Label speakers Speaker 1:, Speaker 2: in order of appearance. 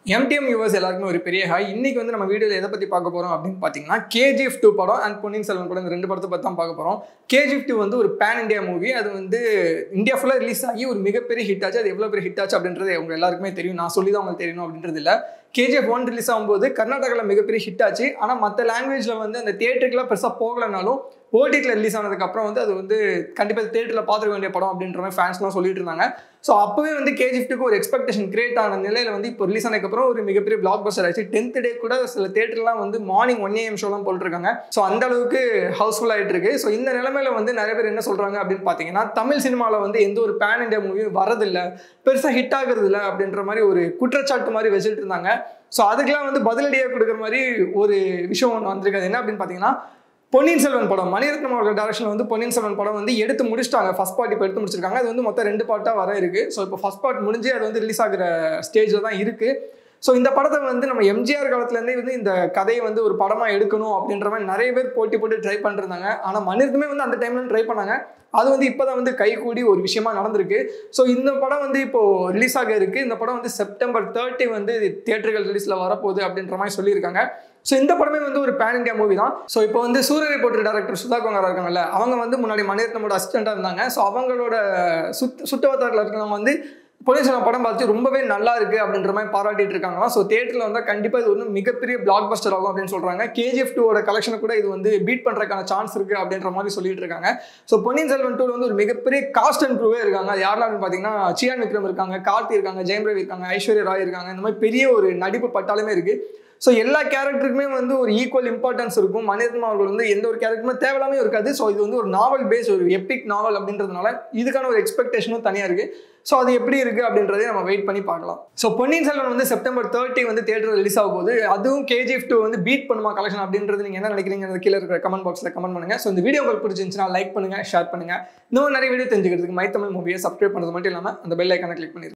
Speaker 1: MTM viewers எல்லாருக்குமே ஒரு பெரிய ஹாய் இன்னைக்கு வந்து நம்ம வீடியோவில் எதை பற்றி பார்க்க போகிறோம் அப்படின்னு பார்த்தீங்கன்னா கேஜிஎஃப் டூ படம் அண்ட் பொன்னியின் செல்வன் படம் இந்த ரெண்டு படத்தை பற்றி தான் பார்க்க போகிறோம் கேஜிஎஃப் டூ வந்து ஒரு பேன் இந்தியா மூவி அது வந்து இந்தியா ஃபுல்லாக ரிலீஸ் ஆகி ஒரு மிகப்பெரிய ஹிட் ஆச்சு அது எவ்வளோ பெரிய ஹிட் ஆச்சு அப்படின்றது உங்க எல்லாருக்குமே தெரியும் நான் சொல்லி தான் உங்களுக்கு தெரியணும் அப்படின்றது இல்லை கேஜிஎஃப் ஒன் ரிலீஸ் ஆகும்போது கர்நாடகாவில் மிகப்பெரிய ஹிட் ஆச்சு ஆனால் மற்ற லாங்குவேஜில் வந்து அந்த தேட்டருக்குலாம் பெருசாக போகலைனாலும் ஓடிடியில் ரிலீஸ் ஆனதுக்கப்புறம் வந்து அது வந்து கண்டிப்பாக தேட்டரில் பார்த்துக்க வேண்டிய படம் அப்படின்ற மாதிரி ஃபேன்ஸ்லாம் சொல்லிட்டு இருந்தாங்க ஸோ அப்போவே வந்து கேஜிஎஃப்ட்டுக்கு ஒரு எக்ஸ்பெக்டேஷன் கிரியேட் ஆன நிலையில் வந்து இப்போ ரிலீஸ் ஆனதுக்கப்புறம் ஒரு மிகப்பெரிய பிளாக் பஸ்டர் ஆச்சு டென்த் டே கூட சில தேட்டர்லாம் வந்து மார்னிங் ஒன் ஏஎம் ஷோலாம் போட்டுருக்காங்க ஸோ அந்த அளவுக்கு ஹவுஸ்ஃபுல் ஆகிட்டு இருக்கு ஸோ இந்த நிலைமையில வந்து நிறைய பேர் என்ன சொல்கிறாங்க அப்படின்னு பார்த்தீங்கன்னா தமிழ் சினிமாவில் வந்து எந்த ஒரு பேன் இண்டியா மூவியும் வரதில்லை பெருசாக ஹிட் ஆகுறது இல்லை அப்படின்ற மாதிரி ஒரு குற்றச்சாட்டு மாதிரி வச்சுட்டு இருந்தாங்க ஸோ அதுக்கெல்லாம் வந்து பதிலடியாக கொடுக்குற மாதிரி ஒரு விஷயம் ஒன்று வந்திருக்கு அது என்ன அப்படின்னு பார்த்தீங்கன்னா பொன்னியின் செல்வன் படம் மணிரத்னம் அவர்கள் டேரக்ஷனில் வந்து பொன்னியின் செல்வன் படம் வந்து எடுத்து முடிச்சிட்டாங்க ஃபர்ஸ்ட் பார்ட் இப்போ எடுத்து முடிச்சிருக்காங்க அது வந்து மொத்தம் ரெண்டு பார்ட்டாக வர இருக்கு ஸோ இப்போ ஃபர்ஸ்ட் பார்ட் முடிஞ்சு அது வந்து ரிலீஸ் ஆகிற ஸ்டேஜில் தான் இருக்கு ஸோ இந்த படத்தை வந்து நம்ம எம்ஜிஆர் காலத்துலேருந்தே வந்து இந்த கதையை வந்து ஒரு படமாக எடுக்கணும் அப்படின்ற மாதிரி நிறைய பேர் போட்டி போட்டு ட்ரை பண்ணிருந்தாங்க ஆனால் மணிரத்னமே வந்து அந்த டைம்ல ட்ரை பண்ணாங்க அது வந்து இப்போ தான் வந்து கைகூடி ஒரு விஷயமா நடந்திருக்கு ஸோ இந்த படம் வந்து இப்போ ரிலீஸ் ஆக இருக்கு இந்த படம் வந்து செப்டம்பர் தேர்ட்டி வந்து தியேட்டர்கள் ரிலீஸில் வரப்போகுது அப்படின்ற மாதிரி சொல்லியிருக்காங்க ஸோ இந்த படமே வந்து ஒரு பேன் இந்தியா மூவி தான் ஸோ இப்போ வந்து சூரிய போட்டு டேரக்டர் சுதா கோங்கரா இருக்காங்கல்ல அவங்க வந்து முன்னாடி மணிரத்னமோட அசிஸ்டண்டாக இருந்தாங்க ஸோ அவங்களோட சுத் சுற்றுவட்டாரத்தில் இருக்கிறவங்க வந்து பொன்னியின் படம் பார்த்து ரொம்பவே நல்லா இருக்கு அப்படின்ற மாதிரி பாராட்டிட்டு இருக்காங்களாம் ஸோ தேட்டரில் வந்தால் கண்டிப்பாக இது வந்து மிகப்பெரிய பிளாக் பஸ்டர் ஆகும் அப்படின்னு சொல்றாங்க கேஜிஎஃப் டூவோட கலெக்ஷனை கூட இது வந்து பீட் பண்ணுறதுக்கான சான்ஸ் இருக்கு அப்படின்ற மாதிரி சொல்லிட்டு இருக்காங்க ஸோ பொன்னியின் செல்வன் டூ வந்து ஒரு மிகப்பெரிய காஸ்ட் அண்ட் க்ரூவே இருக்காங்க அது யாரெல்லாம் அப்படின்னு பார்த்தீங்கன்னா சியான் விக்ரம் இருக்காங்க கார்த்தி இருக்காங்க ஜெயம் ரவி இருக்காங்க ஐஸ்வர்யா ராய் இருக்காங்க இந்த மாதிரி பெரிய ஒரு நடிப்பு பட்டாலுமே இருக்கு ஸோ எல்லா கேரக்டருக்குமே வந்து ஒரு ஈக்குவல் இம்பார்ட்டன்ஸ் இருக்கும் மனிதன் அவர்கள் வந்து எந்த ஒரு கேரக்டருமே தேவையில்லாமே இருக்காது ஸோ இது வந்து ஒரு நாவல் பேஸ் ஒரு எப்பிக் நாவல் அப்படின்றதுனால இதுக்கான ஒரு எக்ஸ்பெக்டேஷனும் தனியாக இருக்குது ஸோ அது எப்படி இருக்குது அப்படின்றதே நம்ம வெயிட் பண்ணி பார்க்கலாம் ஸோ பொன்னியின் செல்வன் வந்து செப்டம்பர் தேர்ட்டி வந்து தேட்டர் ரிலீஸ் ஆகும் போது அதுவும் கேஜிஎஃப் டூ வந்து பீட் பண்ணுமா கலெக்ஷன் அப்படின்றது நீங்கள் என்ன நினைக்கிறீங்க கீழே இருக்கிற கமெண்ட் பாக்ஸில் கமெண்ட் பண்ணுங்கள் ஸோ இந்த வீடியோ உங்களுக்கு பிடிச்சிருந்துச்சுன்னா லைக் பண்ணுங்கள் ஷேர் பண்ணுங்கள் இன்னும் நிறைய வீடியோ தெரிஞ்சுக்கிறதுக்கு மை தமிழ் மூவியை சப்ஸ்கிரைப் பண்ணுறது மட்டும் இல்லாமல் அந்த பெல் ஐக்கானை கிளிக் பண்ணிருக்கேன்